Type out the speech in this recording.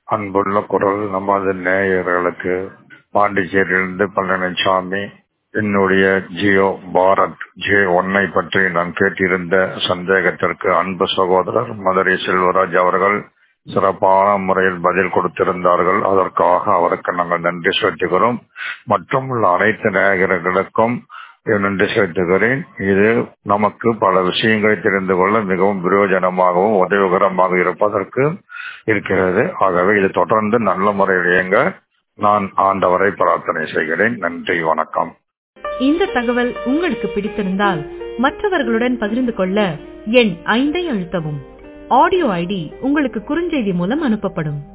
அன்புள்ள குரல் நமது நேயர்களுக்கு பாண்டிச்சேரியிலிருந்து பழனிசாமி என்னுடைய ஜியோ பாரத் ஜே ஒன்னை பற்றி நான் கேட்டிருந்த சந்தேகத்திற்கு அன்பு சகோதரர் மதுரை செல்வராஜ் அவர்கள் சிறப்பான முறையில் பதில் கொடுத்திருந்தார்கள் அதற்காக அவருக்கு நாங்கள் நன்றி செலுத்துகிறோம் மற்றும் உள்ள அனைத்து நேயர்களுக்கும் நன்றி செலுத்துகிறேன் இது நமக்கு பல விஷயங்களை தெரிந்து கொள்ள மிகவும் பிரயோஜனமாகவும் உதவிகரமாக இருப்பதற்கு இருக்கிறது ஆகவே இது தொடர்ந்து நல்ல முறையில் இயங்க நான் ஆண்டவரை பிரார்த்தனை செய்கிறேன் நன்றி வணக்கம் இந்த தகவல் உங்களுக்கு பிடித்திருந்தால் மற்றவர்களுடன் பகிர்ந்து கொள்ள எண் ஐந்தை அழுத்தவும் ஆடியோ ஐடி உங்களுக்கு குறுஞ்செய்தி மூலம் அனுப்பப்படும்